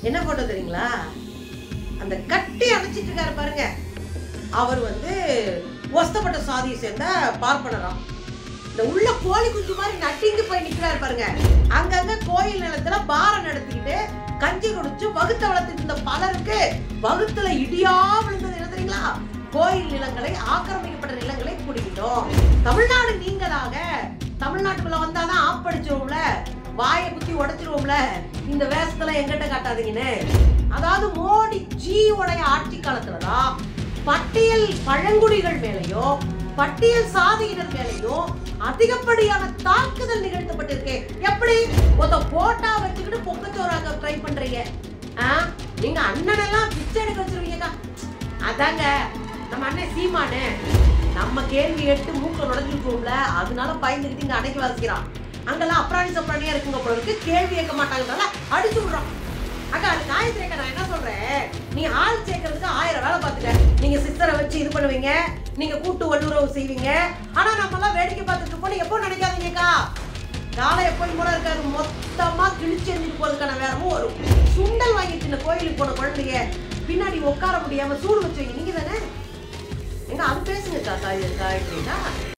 என்ன போட்டோ தெரியுங்களா அந்த கட்டி அணைச்சிட்டு இருக்காரு பாருங்க அவர் வந்து ஒஸ்தப்பட்ட சாதியை சேர்ந்த பார்ப்பனராம் இந்த உள்ள கோழி குஞ்சு மாதிரி நட்டிங்கு போய் நிக்கிறாரு பாருங்க அங்கங்க கோயில் நிலத்துல பாரம் நடத்திக்கிட்டு கஞ்சி குடிச்சு வகுத்த வளர்த்துட்டு இருந்த பலருக்கு வகுத்துல இடியா விழுந்தது என்ன தெரியுங்களா கோயில் நிலங்களை ஆக்கிரமிக்கப்பட்ட நிலங்களை பிடிக்கிட்டோம் தமிழ்நாடு நீங்களாக தமிழ்நாட்டுக்குள்ள வந்தாதான் ஆப்படிச்சிருவோம்ல வாயை குத்தி உடைச்சிருவோம்ல இந்த வேஷத்துல எங்கிட்ட காட்டாதீங்கன்னு அதாவது மோடி ஜியோடைய ஆட்சி காலத்துலதான் பட்டியல் பழங்குடிகள் மேலேயோ பட்டியல் சாதியினர் மேலேயோ அதிகப்படியான தாக்குதல் நிகழ்த்தப்பட்டிருக்கு எப்படி ஒருத்த போட்டா வச்சுக்கிட்டு பொக்கச்சோறாக ட்ரை பண்றீங்க ஆ? நீங்க அண்ணன் எல்லாம் பிச்சை எடுக்க வச்சிருவீங்கக்கா அதாங்க நம்ம அண்ணன் சீமானு நம்ம கேள்வி எட்டு மூக்க நுழைஞ்சிருக்கோம்ல அதனால பயந்துக்கிட்டு இங்க அடைக்கி வாசிக்கிறான் அங்கெல்லாம் அப்ராணி சப்ராணியா இருக்குங்க போல இருக்கு கேள்வி கேட்க மாட்டாங்கனால அடிச்சு விடுறோம் அக்கா அது காயத்ரி அக்கா நான் என்ன சொல்றேன் நீ ஆள் சேர்க்கறதுக்கு ஆயிரம் வேலை பார்த்துக்க நீங்க சிஸ்டரை வச்சு இது பண்ணுவீங்க நீங்க கூட்டு வல்லுறவு செய்வீங்க ஆனா நம்ம எல்லாம் வேடிக்கை பார்த்துட்டு இருப்போம் நீங்க எப்போ நினைக்காதீங்கக்கா காலை எப்போயும் போல இருக்காது மொத்தமா கிழிச்சு எறிஞ்சிட்டு போறதுக்கான வேறமும் வரும் சுண்டல் வாங்கிட்டு இந்த கோயிலுக்கு போன குழந்தைங்க பின்னாடி உட்கார முடியாம சூடு வச்சு வைங்க நீங்க தானே எங்க அது பேசுங்கக்கா காய் காயத்ரிக்கா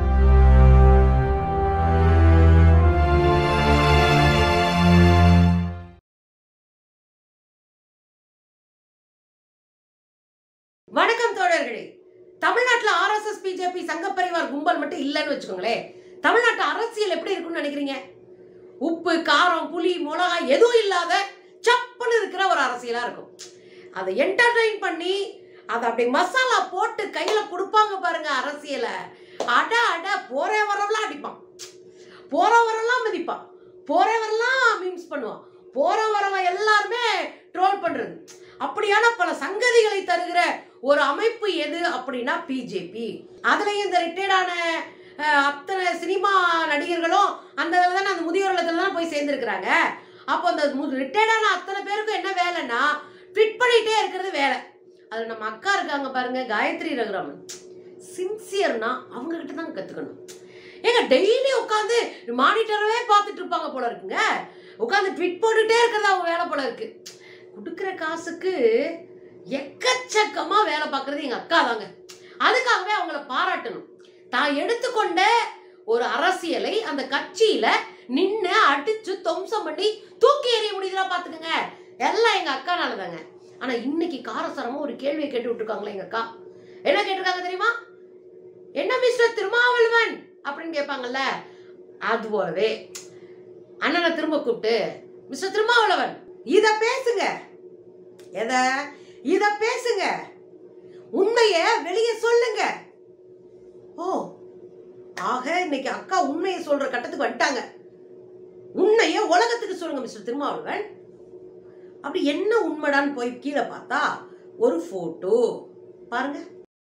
வணக்கம் தோழர்களே தமிழ்நாட்டுல ஆர்எஸ்எஸ் பிஜேபி சங்கப்பரிவார் கும்பல் மட்டும் இல்லைன்னு வச்சுக்கோங்களேன் தமிழ்நாட்டு அரசியல் எப்படி இருக்கும்னு நினைக்கிறீங்க உப்பு காரம் புளி மிளகா எதுவும் இல்லாத சப்புன்னு இருக்கிற ஒரு அரசியலா இருக்கும் அதை என்டர்டெயின் பண்ணி அதை அப்படி மசாலா போட்டு கையில கொடுப்பாங்க பாருங்க அரசியலை அட அட போற வரவெல்லாம் அடிப்பான் போற வரலாம் மதிப்பான் போற வரலாம் மீம்ஸ் பண்ணுவான் போற வரவன் எல்லாருமே ட்ரோல் பண்றது அப்படியான பல சங்கதிகளை தருகிற ஒரு அமைப்பு எது அப்படின்னா பிஜேபி அதுலயும் இந்த ரிட்டையர்டான அத்தனை சினிமா நடிகர்களும் அந்த இதில் தானே அந்த முதியோர் இல்லத்துல தான் போய் சேர்ந்துருக்குறாங்க அப்போ அந்த ரிட்டையர்டான அத்தனை பேருக்கும் என்ன வேலைன்னா ஃபிட் பண்ணிட்டே இருக்கிறது வேலை அது நம்ம அக்கா இருக்காங்க பாருங்க காயத்ரி ரகுராமன் சின்சியர்னா அவங்க கிட்ட தான் கத்துக்கணும் ஏங்க டெய்லி உட்காந்து மானிட்டரவே பார்த்துட்டு இருப்பாங்க போல இருக்குங்க உட்காந்து ட்விட் போட்டுட்டே இருக்கிறது அவங்க வேலை போல இருக்கு கொடுக்குற காசுக்கு எக்கச்சக்கமா வேலை பார்க்கறது எங்க அக்கா தாங்க அதுக்காகவே அவங்கள பாராட்டணும் தான் எடுத்துக்கொண்ட ஒரு அரசியலை அந்த கட்சியில நின்று அடிச்சு துவம்சம் பண்ணி தூக்கி எறிய முடியுதா பாத்துக்கோங்க எல்லாம் எங்க அக்கானால தாங்க ஆனா இன்னைக்கு காரசாரமா ஒரு கேள்வியை கேட்டு விட்டுருக்காங்களே எங்க அக்கா என்ன கேட்டிருக்காங்க தெரியுமா என்ன மிஸ்டர் திருமாவளவன் அப்படின்னு கேட்பாங்கல்ல அது போலவே அண்ணனை திரும்ப கூப்பிட்டு மிஸ்டர் திருமாவளவன் இத பேசுங்க எத இத பேசுங்க உண்மைய வெளியே சொல்லுங்க ஓ ஆக இன்னைக்கு அக்கா உண்மையை சொல்ற கட்டத்துக்கு வந்துட்டாங்க உண்மைய உலகத்துக்கு சொல்லுங்க மிஸ்டர் திருமாவளவன் அப்படி என்ன உண்மைடான்னு போய் கீழே பார்த்தா ஒரு போட்டோ பாருங்க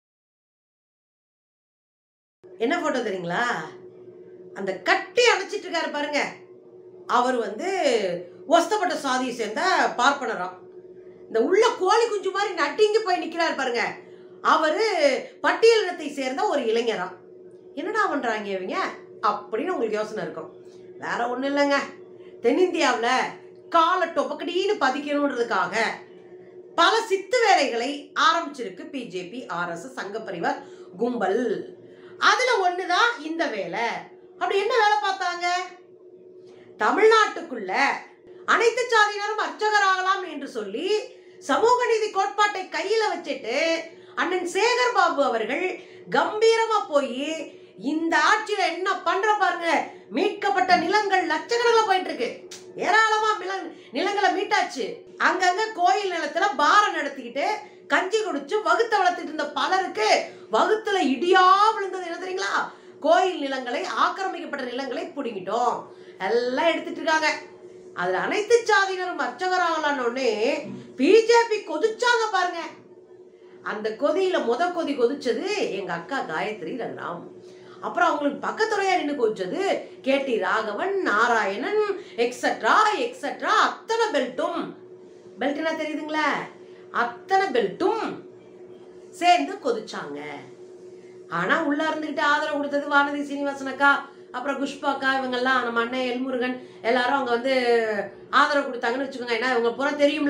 என்ன போட்டோ தெரியுங்களா அந்த கட்டி அணைச்சிட்டு இருக்காரு பாருங்க அவர் வந்து ஒஸ்தப்பட்ட சாதியை சேர்ந்த பார்ப்பனராம் இந்த உள்ள கோழி குஞ்சு மாதிரி நட்டிங்கு போய் நிக்கிறாரு பாருங்க அவரு பட்டியல் இனத்தை சேர்ந்த ஒரு இளைஞராம் என்னடா பண்றாங்க இவங்க அப்படின்னு உங்களுக்கு யோசனை இருக்கும் வேற ஒண்ணும் இல்லைங்க தென்னிந்தியாவில் காலை டொப்பக்கடின்னு பதிக்கணுன்றதுக்காக பல சித்து வேலைகளை ஆரம்பிச்சிருக்கு பிஜேபி ஆர்எஸ்எஸ் சங்க பரிவார் கும்பல் அதுல ஒண்ணுதான் இந்த வேலை அப்படி என்ன வேலை பார்த்தாங்க தமிழ்நாட்டுக்குள்ள அனைத்து சாதியினரும் அர்ச்சகராகலாம் என்று சொல்லி சமூக நீதி கோட்பாட்டை கையில வச்சுட்டு அண்ணன் சேகர் பாபு அவர்கள் கம்பீரமா போய் இந்த ஆட்சியில என்ன பண்ற பாருங்க மீட்கப்பட்ட நிலங்கள் லட்சக்கணக்கில் போயிட்டு இருக்கு ஏராளமா நில- நிலங்களை மீட்டாச்சு அங்கங்க கோயில் நிலத்துல பாரம் நடத்திக்கிட்டு கஞ்சி குடிச்சு வகுத்த வளர்த்துட்டு இருந்த பலருக்கு வகுத்துல இடியா விழுந்தது என்ன தெரியுங்களா கோயில் நிலங்களை ஆக்கிரமிக்கப்பட்ட நிலங்களை பிடிங்கிட்டோம் எல்லாம் எடுத்துட்டு இருக்காங்க அதுல அனைத்து சாதியினரும் அர்ச்சகராகலான்னு உடனே பிஜேபி கொதிச்சாங்க பாருங்க அந்த கொதியில முத கொதி கொதிச்சது எங்க அக்கா காயத்ரி ரகுராம் அப்புறம் அவங்களுக்கு பக்கத்துறையா நின்று கொதிச்சது KT Raghavan Narayanan extra extra அத்தனை பெல்ட்டும் பெல்ட்னா தெரியுதுங்களா அத்தனை பெல்ட்டும் சேர்ந்து கொதிச்சாங்க ஆனா உள்ள இருந்துகிட்டு ஆதரவு கொடுத்தது வானதி சீனிவாசன் அக்கா அப்புறம் குஷ்பா அக்கா இவங்கெல்லாம் நம்ம அண்ணன் எல்முருகன் எல்லாரும் அவங்க வந்து ஆதரவு கொடுத்தாங்கன்னு வச்சுக்கோங்க ஏன்னா இவங்க புறம் தெரியும்ல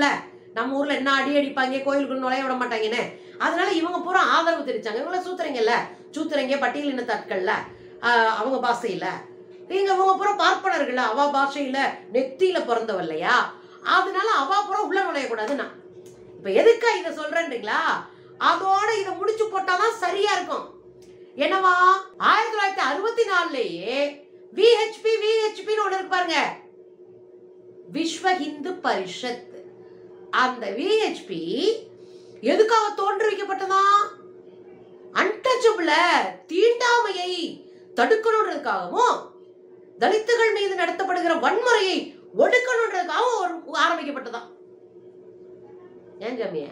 நம்ம ஊர்ல என்ன அடி அடிப்பாங்க கோயிலுக்குள்ள நுழைய விட மாட்டாங்கன்னு அதனால இவங்க பூரா ஆதரவு தெரிவிச்சாங்க இவங்கள சூத்துறீங்கல்ல சூத்துறீங்க பட்டியல் இனத்தாட்கள்ல ஆஹ் அவங்க பாஷையில நீங்க இவங்க பூரா பார்ப்பனர்கள்ல அவ பாஷையில நெத்தியில பிறந்தவ இல்லையா அதனால அவ பூரா உள்ள நுழையக்கூடாதுன்னா இப்ப எதுக்கா இதை சொல்றேன்றீங்களா அதோட இதை முடிச்சு போட்டாதான் சரியா இருக்கும் என்னவா ஆயிரத்தி தொள்ளாயிரத்தி அறுபத்தி நாலுலயே விஹெச்பி விஹெச்பின்னு ஒண்ணு இருக்கு பாருங்க விஸ்வ இந்து பரிஷத் அந்த விஹெச்பி எதுக்காக தோற்றுவிக்கப்பட்டதா அன்டச்சபிள தீண்டாமையை தடுக்கணுன்றதுக்காகவும் தலித்துகள் மீது நடத்தப்படுகிற வன்முறையை ஒடுக்கணுன்றதுக்காகவும் ஒரு ஆரம்பிக்கப்பட்டதா ஏன் ஜாமிய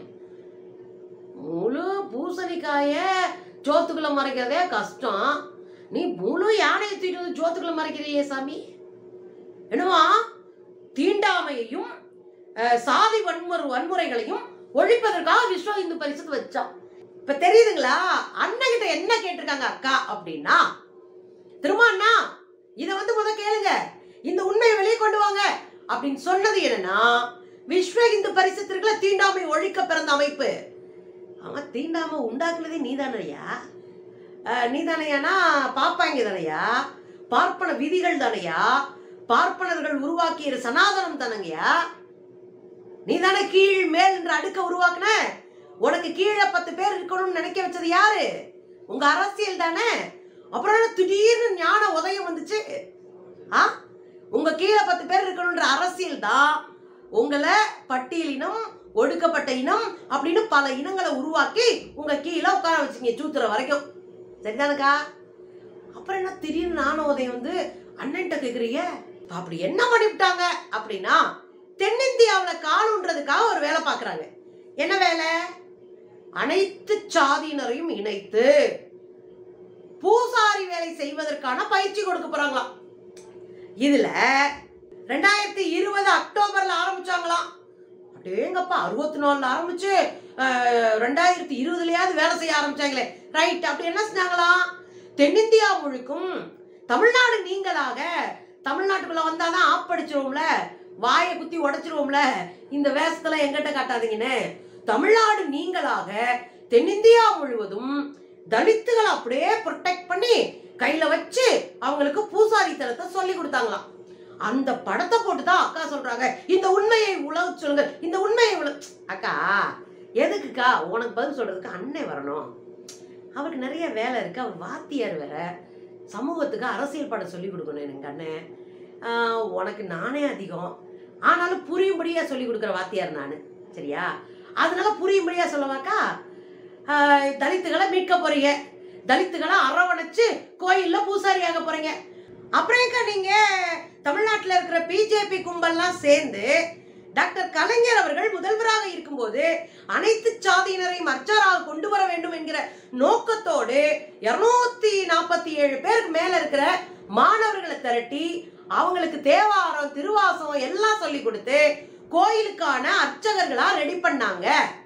முழு பூசணிக்காய சோத்துக்குள்ள மறைக்கிறதே கஷ்டம் நீ முழு யானையை தூக்கிட்டு வந்து சோத்துக்குள்ள மறைக்கிறியே சாமி என்னவா தீண்டாமையையும் அஹ், சாதி வன்முறை வன்முறைகளையும் ஒழிப்பதற்காக விஸ்வ இந்து பரிசுக்கு வச்சான் இப்ப தெரியுதுங்களா அண்ணன் கிட்ட என்ன கேட்டிருக்காங்க அக்கா அப்படின்னா திரும்ப அண்ணா இத வந்து முத கேளுங்க இந்த உண்மையை வெளியே கொண்டு வாங்க அப்படின்னு சொன்னது என்னன்னா விஸ்வ இந்து பரிசத்திற்குள்ள தீண்டாமை ஒழிக்க பிறந்த அமைப்பு அவன் தீண்டாமை உண்டாக்குனதே நீதானையா நீதானையானா பாப்பாங்க தானையா பார்ப்பன விதிகள் தானையா பார்ப்பனர்கள் உருவாக்கிய சனாதனம் தானங்கய்யா நீ தானே கீழ் மேல் என்ற அடுக்க உருவாக்குன உனக்கு கீழே பத்து பேர் இருக்கணும்னு நினைக்க வச்சது யாரு உங்க அரசியல் தானே அப்புறம் என்ன திடீர்னு ஞான உதயம் வந்துச்சு ஆ உங்க கீழே பத்து பேர் இருக்கணும்ன்ற அரசியல் தான் உங்களை பட்டியலினம் ஒடுக்கப்பட்ட இனம் அப்படின்னு பல இனங்களை உருவாக்கி உங்க கீழே உட்கார வச்சீங்க சூத்துற வரைக்கும் சரிதானுக்கா அப்புறம் என்ன திடீர்னு ஞான உதயம் வந்து அண்ணன்ட்ட கேக்குறீங்க அப்படி என்ன பண்ணிவிட்டாங்க அப்படின்னா தென்னிந்தியாவில் காணுன்றதுக்காக ஒரு வேலை பார்க்குறாங்க என்ன வேலை அனைத்து சாதியினரையும் இணைத்து பூசாரி வேலை செய்வதற்கான பயிற்சி கொடுக்க போறாங்களாம் இதுல ரெண்டாயிரத்தி இருபது அக்டோபர்ல ஆரம்பிச்சாங்களாம் அடேங்கப்பா அறுபத்தி நாலுல ஆரம்பிச்சு அஹ், ரெண்டாயிரத்தி இருபதுலயாவது வேலை செய்ய ஆரம்பிச்சாங்களே ரைட் அப்படி என்ன செஞ்சாங்களாம் தென்னிந்தியா முழுக்கும் தமிழ்நாடு நீங்களாக தமிழ்நாட்டுக்குள்ள வந்தாதான் ஆப்படிச்சிருவோம்ல வாயை குத்தி உடைச்சிருவோம்ல இந்த வேஷத்துல எங்கிட்ட காட்டாதீங்கன்னு தமிழ்நாடு நீங்களாக தென்னிந்தியா முழுவதும் தலித்துகளை அப்படியே ப்ரொடெக்ட் பண்ணி கையில வச்சு அவங்களுக்கு பூசாரித்தனத்தை சொல்லி கொடுத்தாங்களாம் அந்த படத்தை போட்டு தான் அக்கா சொல்றாங்க இந்த உண்மையை உலக சொல்லுங்க இந்த உண்மையை உல அக்கா எதுக்குக்கா உனக்கு பதில் சொல்றதுக்கு அண்ணன் வரணும் அவருக்கு நிறைய வேலை இருக்கு அவர் வாத்தியார் வேற சமூகத்துக்கு அரசியல் பாடம் சொல்லி கொடுக்கணும் எனக்கு அண்ணன் ஆஹ் உனக்கு நானே அதிகம் ஆனாலும் புரியும்படியா சொல்லி கொடுக்குற வாத்தியார் நான் சரியா அதனால புரியும்படியா சொல்லவாக்கா ஆஹ் தலித்துகளை மீட்க போறீங்க தலித்துகளை அரவணைச்சு கோயில்ல பூசாரியாக போறீங்க அப்புறம் ஏக்கா நீங்க தமிழ்நாட்டில் இருக்கிற பிஜேபி கும்பல்லாம் சேர்ந்து டாக்டர் கலைஞர் அவர்கள் முதல்வராக இருக்கும்போது அனைத்து சாதியினரையும் அர்ச்சராக கொண்டு வர வேண்டும் என்கிற நோக்கத்தோடு இருநூத்தி நாற்பத்தி ஏழு பேருக்கு மேல இருக்கிற மாணவர்களை திரட்டி அவங்களுக்கு தேவாரம் திருவாசகம் எல்லாம் சொல்லி கொடுத்து கோயிலுக்கான அர்ச்சகர்களா ரெடி பண்ணாங்க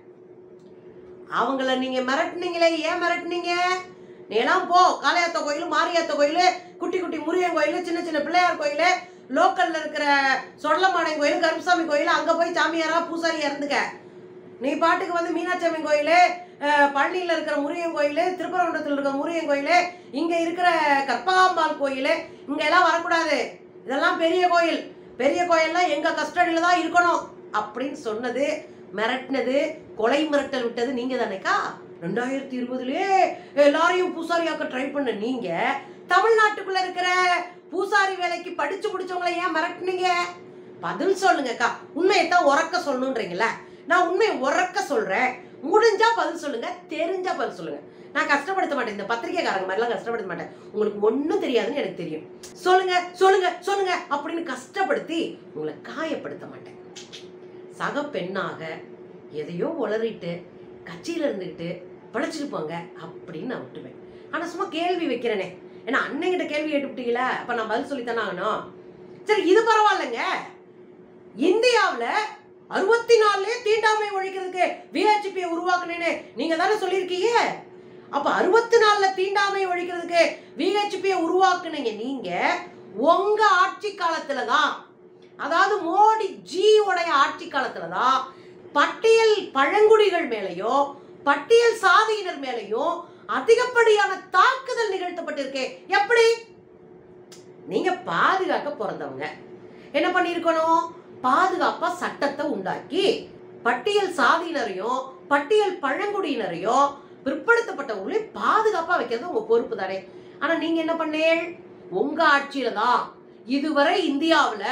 அவங்கள நீங்க மிரட்டுனீங்களே ஏன் மிரட்டுனீங்க நீ எல்லாம் போ காளையாத்த கோயில் மாரியாத்த கோயில் குட்டி குட்டி முருகன் கோயில் சின்ன சின்ன பிள்ளையார் கோயில் லோக்கல்ல இருக்கிற சொடலமாடன் கோயில் கருப்புசாமி கோயில் அங்க போய் சாமியாரா பூசாரியா இருந்துக்க நீ பாட்டுக்கு வந்து மீனாட்சி அம்மன் கோயில் பழனியில் இருக்கிற முருகன் கோயில் திருப்பரங்குன்றத்தில் இருக்கிற முருகன் கோயில் இங்க இருக்கிற கற்பகாம்பாள் கோயில் இங்க எல்லாம் வரக்கூடாது இதெல்லாம் பெரிய கோயில் பெரிய கோயில்லாம் எங்க கஸ்டடியில தான் இருக்கணும் அப்படின்னு சொன்னது மிரட்டினது கொலை மிரட்டல் விட்டது நீங்க தானேக்கா ரெண்டாயிரத்தி இருபதுலயே எல்லாரையும் பூசாரியாக்க ட்ரை பண்ண நீங்க தமிழ்நாட்டுக்குள்ள இருக்கிற பூசாரி வேலைக்கு படிச்சு முடிச்சவங்களை ஏன் மிரட்டுனீங்க பதில் சொல்லுங்கக்கா உண்மையை தான் உறக்க சொல்லணுன்றீங்களே நான் உண்மையை உறக்க சொல்றேன் முடிஞ்சா பதில் சொல்லுங்க தெரிஞ்சா பதில் சொல்லுங்க நான் கஷ்டப்படுத்த மாட்டேன் இந்த பத்திரிக்கைக்காரங்க மாதிரிலாம் கஷ்டப்படுத்த மாட்டேன் உங்களுக்கு ஒன்றும் தெரியாதுன்னு எனக்கு தெரியும் சொல்லுங்க சொல்லுங்க சொல்லுங்க அப்படின்னு கஷ்டப்படுத்தி உங்களை காயப்படுத்த மாட்டேன் சக பெண்ணாக எதையோ உளறிட்டு கட்சியில இருந்துக்கிட்டு பழச்சிட்டு போங்க அப்படின்னு நான் விட்டுவேன் ஆனா சும்மா கேள்வி வைக்கிறேனே ஏன்னா அண்ணங்கிட்ட கேள்வி கேட்டுவிட்டீங்களா அப்ப நான் பதில் சொல்லித்தானே ஆகணும் சரி இது பரவாயில்லைங்க இந்தியாவுல அறுபத்தி நாலுலயே தீண்டாமை ஒழிக்கிறதுக்கு விஹெச்பியை உருவாக்குனேன்னு நீங்க தானே சொல்லியிருக்கீங்க அப்ப அறுபத்தி நாலுல தீண்டாமை ஒழிக்கிறதுக்கு விஹெச்பியை உருவாக்குனீங்க நீங்க உங்க ஆட்சி காலத்துல தான் அதாவது மோடி ஜி உடைய ஆட்சி காலத்துல தான் பட்டியல் பழங்குடிகள் மேலேயோ பட்டியல் சாதியினர் மேலேயோ அதிகப்படியான தாக்குதல் நிகழ்த்தப்பட்டிருக்கே எப்படி நீங்க பாதுகாக்க பிறந்தவங்க என்ன பண்ணிருக்கணும் பாதுகாப்பா சட்டத்தை உண்டாக்கி பட்டியல் சாதியினரையும் பட்டியல் பழங்குடியினரையும் பிற்படுத்தப்பட்டவங்களையும் பாதுகாப்பா வைக்கிறது உங்க பொறுப்பு தானே ஆனா நீங்க என்ன பண்ணேள் உங்க ஆட்சியில தான் இதுவரை இந்தியாவுல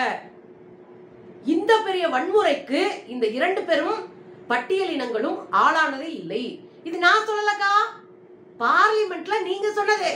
இந்த பெரிய வன்முறைக்கு இந்த இரண்டு பேரும் பட்டியல் இனங்களும் ஆளானதே இல்லை இது நான் சொல்லலக்கா பார்லிமெண்ட்ல நீங்க சொன்னது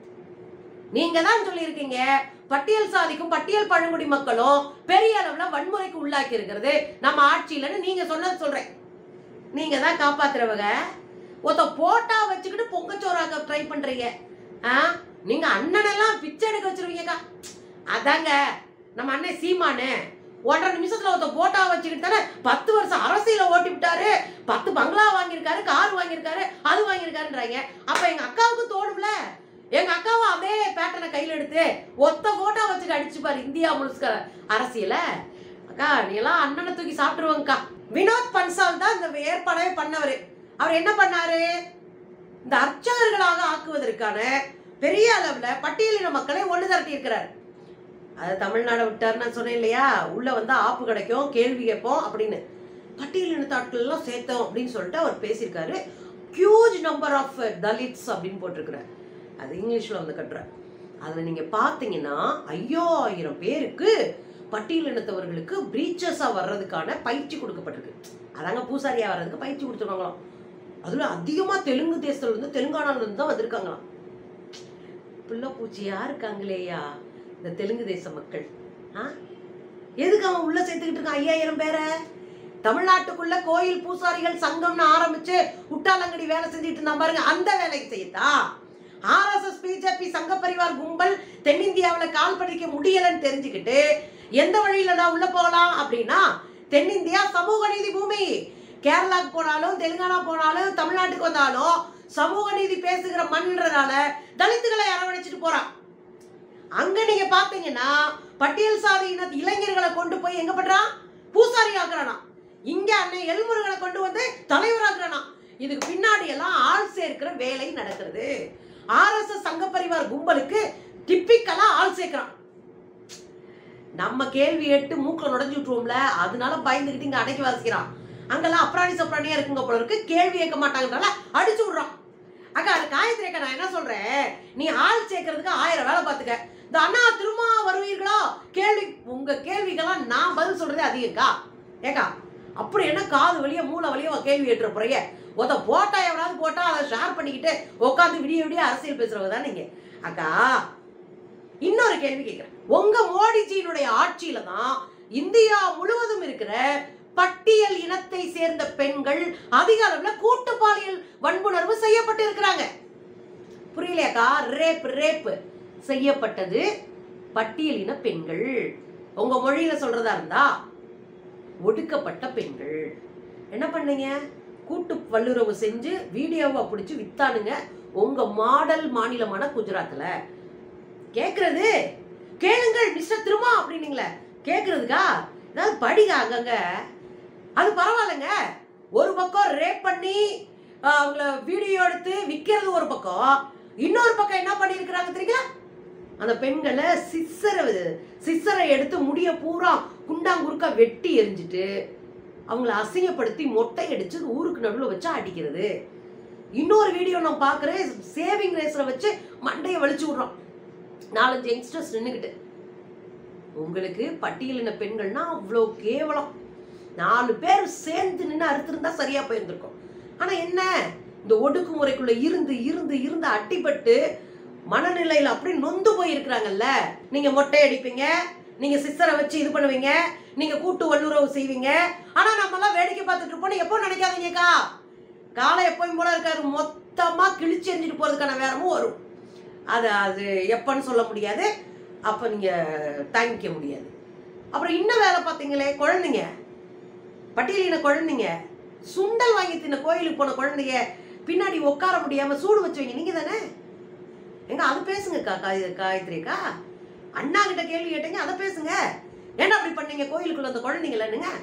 நீங்க தான் சொல்லியிருக்கீங்க பட்டியல் சாதிக்கும் பட்டியல் பழங்குடி மக்களும் பெரிய அளவுல வன்முறைக்கு உள்ளாக்கி இருக்கிறது நம்ம ஆட்சியிலன்னு நீங்க சொன்னது சொல்றேன் நீங்க தான் காப்பாத்துறவங்க ஒருத்த போட்டா வச்சுக்கிட்டு பொங்கச்சோறாக்க ட்ரை பண்றீங்க ஆ நீங்க அண்ணனெல்லாம் பிச்சை எடுக்க வச்சிருவீங்கக்கா அதாங்க நம்ம அண்ணன் சீமானு ஒன்றரை நிமிஷத்துல ஒருத்த போட்டா வச்சுக்கிட்டு தானே பத்து வருஷம் அரசியல ஓட்டி விட்டாரு பத்து பங்களா வாங்கியிருக்காரு கார் வாங்கியிருக்காரு அது வாங்கியிருக்காருன்றாங்க அப்ப எங்க அக்காவுக்கு தோணும்ல எங்க அக்காவும் அதே பேட்டர்னை கையில எடுத்து ஒத்த போட்டோ வச்சுட்டு அடிச்சு பாரு இந்தியா முழுக்க அரசியல அக்கா நீ எல்லாம் அண்ணனை தூக்கி சாப்பிட்டுருவாங்கக்கா வினோத் பன்சால் தான் இந்த ஏற்பாடே பண்ணவர் அவர் என்ன பண்ணாரு இந்த அர்ச்சகர்களாக ஆக்குவதற்கான பெரிய அளவுல பட்டியலின மக்களை ஒண்ணு திரட்டி இருக்கிறார் அது தமிழ்நாடை விட்டார் நான் சொன்னேன் இல்லையா உள்ள வந்து ஆப்பு கிடைக்கும் கேள்வி கேட்போம் அப்படின்னு பட்டியலினத்து ஆட்கள் எல்லாம் சேர்த்தோம் அப்படின்னு சொல்லிட்டு அவர் பேசியிருக்காரு ஹியூஜ் நம்பர் ஆஃப் தலித்ஸ் அப்படின்னு போட்டிருக்கிறார் அது இங்கிலீஷ்ல வந்து கட்டுறார் அதுல நீங்க பாத்தீங்கன்னா ஐயாயிரம் பேருக்கு பட்டியலினத்தவர்களுக்கு பிரீச்சஸா வர்றதுக்கான பயிற்சி கொடுக்கப்பட்டிருக்கு அதாங்க பூசாரியா வர்றதுக்கு பயிற்சி கொடுத்துருக்காங்களாம் அதுல அதிகமா தெலுங்கு தேசத்துல இருந்து தெலுங்கானால இருந்து தான் வந்திருக்காங்களாம் பிள்ளை பூச்சியா இருக்காங்களேயா இந்த தெலுங்கு தேச மக்கள் ஆ எதுக்கு அவன் உள்ள சேர்த்துக்கிட்டு இருக்கான் ஐயாயிரம் பேரை தமிழ்நாட்டுக்குள்ள கோயில் பூசாரிகள் சங்கம்னு ஆரம்பிச்சு உட்டாலங்கடி வேலை செஞ்சுட்டு இருந்தா பாருங்க அந்த வேலைக்கு செய்யத்தான் ஆர்எஸ்எஸ் பிஜேபி சங்க பரிவார் கும்பல் தென்னிந்தியாவுல கால் பதிக்க முடியலன்னு தெரிஞ்சுக்கிட்டு எந்த வழியில நான் உள்ள போகலாம் அப்படின்னா தென்னிந்தியா சமூக நீதி பூமி கேரளாக்கு போனாலும் தெலுங்கானா போனாலும் தமிழ்நாட்டுக்கு வந்தாலும் சமூக நீதி பேசுகிற மண்ன்றதால தலித்துகளை அரவணைச்சிட்டு போறான் அங்க நீங்க பாத்தீங்கன்னா பட்டியல் சாதி இன இளைஞர்களை கொண்டு போய் எங்க பண்றான் பூசாரி ஆக்குறானா இங்க அண்ணன் எல்முருகனை கொண்டு வந்து தலைவராக்குறானா இதுக்கு பின்னாடி எல்லாம் ஆள் சேர்க்கிற வேலை நடக்கிறது ஆர்எஸ்எஸ் சங்க பரிவார் கும்பலுக்கு டிப்பிக்கலா ஆள் சேர்க்கிறான் நம்ம கேள்வி எட்டு மூக்கில் நுழைஞ்சு விட்டுருவோம்ல அதனால பயந்துக்கிட்டு இங்க அடக்கி வாசிக்கிறான் அங்கெல்லாம் அப்ராணி சப்ராணியா இருக்குங்க போல இருக்கு கேள்வி கேட்க மாட்டாங்கனால அடிச்சு விடுறான் அக்கா அது காயத்ரி அக்கா நான் என்ன சொல்றேன் நீ ஆள் சேர்க்கறதுக்கு ஆயிரம் வேலை பார்த்துக்க இந்த அண்ணா திரும்ப வருவீர்களா கேள்வி உங்க கேள்விக்கெல்லாம் நான் பதில் சொல்றதே அதிகம்க்கா ஏக்கா அப்படி என்ன காது வழியா மூளை வழியா கேள்வி கேட்டுற போறீங்க ஒருத்த போட்டா எவனாவது போட்டா அதை ஷேர் பண்ணிக்கிட்டு உட்காந்து விடிய விடிய அரசியல் பேசுறவங்க தான் நீங்க அக்கா இன்னொரு கேள்வி கேட்கிறேன் உங்க மோடிஜியினுடைய ஆட்சியில தான் இந்தியா முழுவதும் இருக்கிற பட்டியல் இனத்தை சேர்ந்த பெண்கள் அதிக அளவுல கூட்டு பாலியல் வன்புணர்வு செய்யப்பட்டு இருக்கிறாங்க புரியலையாக்கா ரேப் ரேப் செய்யப்பட்டது பட்டியலின பெண்கள் உங்க மொழியில சொல்றதா இருந்தா ஒடுக்கப்பட்ட பெண்கள் என்ன பண்ணீங்க கூட்டு வல்லுறவு செஞ்சு வீடியோவை பிடிச்சி வித்தானுங்க உங்க மாடல் மாநிலமான குஜராத்ல கேக்குறது கேளுங்கள் மிஸ்டர் திருமா அப்படின்னீங்களே கேக்குறதுக்கா ஏதாவது படிங்க அங்கங்க அது பரவாயில்லைங்க ஒரு பக்கம் ரேப் பண்ணி ஆஹ், அவங்கள வீடியோ எடுத்து விற்கிறது ஒரு பக்கம் இன்னொரு பக்கம் என்ன பண்ணியிருக்கிறாங்க தெரியுங்களா அந்த பெண்களை சிஸ்ஸரை சிஸ்ஸரை எடுத்து முடிய பூரா குண்டாங்குறுக்கா வெட்டி எரிஞ்சிட்டு அவங்கள அசிங்கப்படுத்தி மொட்டை அடிச்சு ஊருக்கு நடுவில் வச்சு அடிக்கிறது இன்னொரு வீடியோ நான் பார்க்குறேன் சேவிங் ரேஸில் வச்சு மண்டையை வலிச்சு விட்றோம் நாலஞ்சு யங்ஸ்டர்ஸ் நின்றுக்கிட்டு உங்களுக்கு பட்டியலின பெண்கள்னா அவ்வளோ கேவலம் நாலு பேர் சேர்ந்து நின்று அறுத்திருந்தா சரியா போயிருந்திருக்கும் ஆனா என்ன இந்த ஒடுக்குமுறைக்குள்ள இருந்து இருந்து இருந்து அட்டிப்பட்டு மனநிலையில அப்படி நொந்து போயிருக்கிறாங்கல்ல நீங்க மொட்டை அடிப்பீங்க நீங்க சிஸ்டரை வச்சு இது பண்ணுவீங்க நீங்க கூட்டு வல்லுறவு செய்வீங்க ஆனா நம்ம எல்லாம் வேடிக்கை பார்த்துட்டு இருப்போம் எப்போ நினைக்காதீங்கக்கா காலை எப்பவும் போல இருக்காரு மொத்தமா கிழிச்சு எறிஞ்சிட்டு போறதுக்கான நேரமும் வரும் அது அது எப்பன்னு சொல்ல முடியாது அப்போ நீங்க தாங்கிக்க முடியாது அப்புறம் இன்னும் வேலை பார்த்தீங்களே குழந்தைங்க பட்டியலின குழந்தைங்க சுண்டல் வாங்கி தின்ன கோயிலுக்கு போன குழந்தைங்க பின்னாடி உட்கார முடியாம சூடு வச்சு வைங்க நீங்க தானே எங்க அது பேசுங்கக்கா காய் காயத்ரிக்கா அண்ணா கிட்ட கேள்வி கேட்டீங்க அதை பேசுங்க ஏன்னா அப்படி பண்ணீங்க கோயிலுக்குள்ள அந்த குழந்தைங்கள என்னங்க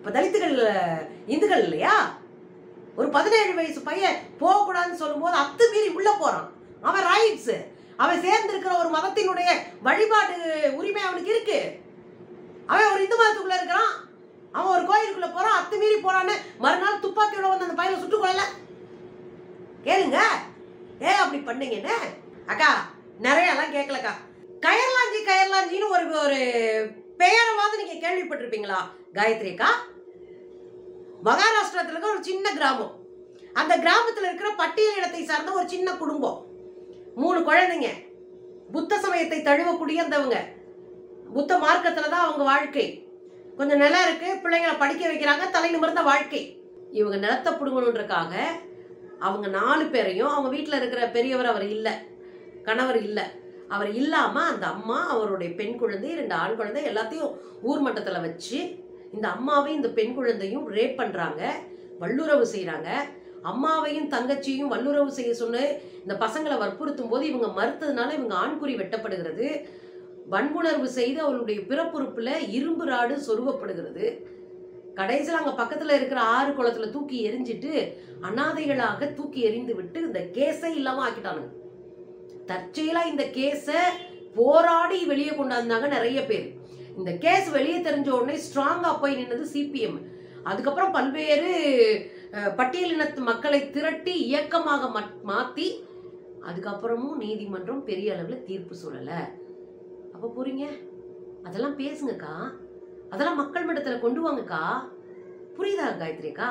இப்போ தலித்துகள் அஹ், இந்துக்கள் இல்லையா ஒரு பதினேழு வயசு பையன் போகக்கூடாதுன்னு சொல்லும்போது அத்துமீறி உள்ள போறான் அவன் ரைட்ஸ் அவன் சேர்ந்திருக்கிற ஒரு மதத்தினுடைய வழிபாடு உரிமை அவனுக்கு இருக்கு அவன் ஒரு இந்து மதத்துக்குள்ள இருக்கிறான் அவன் ஒரு கோயிலுக்குள்ள போறான் அத்துமீறி போறான்னு மறுநாள் துப்பாக்கியோட வந்து அந்த பையனை சுட்டுக் கொள்ளல கேளுங்க ஏ அப்படி பண்ணீங்கன்னு அக்கா நிறைய எல்லாம் கேட்கலக்கா கயர்லாஞ்சி கயர்லாஞ்சின்னு ஒரு ஒரு பெயரவாவது நீங்க கேள்விப்பட்டிருப்பீங்களா காயத்ரி அக்கா மகாராஷ்டிரத்துல இருக்க ஒரு சின்ன கிராமம் அந்த கிராமத்துல இருக்கிற பட்டியல் இடத்தை சார்ந்த ஒரு சின்ன குடும்பம் மூணு குழந்தைங்க புத்த சமயத்தை தழுவக்கூடிய அந்தவங்க புத்த மார்க்கத்துல தான் அவங்க வாழ்க்கை கொஞ்சம் நிலம் இருக்கு பிள்ளைங்களை படிக்க வைக்கிறாங்க தலை நிமிர்ந்த வாழ்க்கை இவங்க நிலத்தை பிடுங்கணுன்றக்காக அவங்க நாலு பேரையும் அவங்க வீட்டில் இருக்கிற பெரியவர் அவர் இல்லை கணவர் இல்லை அவர் இல்லாமல் அந்த அம்மா அவருடைய பெண் குழந்தை ரெண்டு ஆண் குழந்தை எல்லாத்தையும் ஊர் மட்டத்தில் வச்சு இந்த அம்மாவையும் இந்த பெண் குழந்தையும் ரேப் பண்ணுறாங்க வல்லுறவு செய்கிறாங்க அம்மாவையும் தங்கச்சியும் வல்லுறவு செய்ய சொன்னு இந்த பசங்களை வற்புறுத்தும் போது இவங்க மறுத்ததுனால இவங்க ஆண்குறி வெட்டப்படுகிறது வன்புணர்வு செய்து அவளுடைய பிறப்புறுப்புல இரும்பு ராடு சொருகப்படுகிறது கடைசியில் அங்கே பக்கத்தில் இருக்கிற ஆறு குளத்துல தூக்கி எரிஞ்சிட்டு அனாதைகளாக தூக்கி எறிந்து விட்டு இந்த கேஸை இல்லாமல் ஆக்கிட்டானுங்க தற்செயலாக இந்த கேஸை போராடி வெளியே கொண்டாந்தாங்க நிறைய பேர் இந்த கேஸ் வெளியே தெரிஞ்ச உடனே ஸ்ட்ராங்காக போய் நின்னது சிபிஎம் அதுக்கப்புறம் பல்வேறு அஹ், பட்டியலினத்து மக்களை திரட்டி இயக்கமாக மட்- மாத்தி அதுக்கப்புறமும் நீதிமன்றம் பெரிய அளவில் தீர்ப்பு சொல்லலை அப்போ புரியுங்க அதெல்லாம் பேசுங்கக்கா அதெல்லாம் மக்கள் மட்டத்தில் கொண்டு வாங்கக்கா புரியுதா காயத்ரிக்கா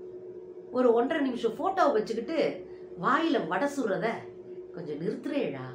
ஒரு ஒன்றரை நிமிஷம் ஃபோட்டோவை வச்சுக்கிட்டு வாயில வடை சுடுறத கொஞ்சம் நிறுத்துறேடா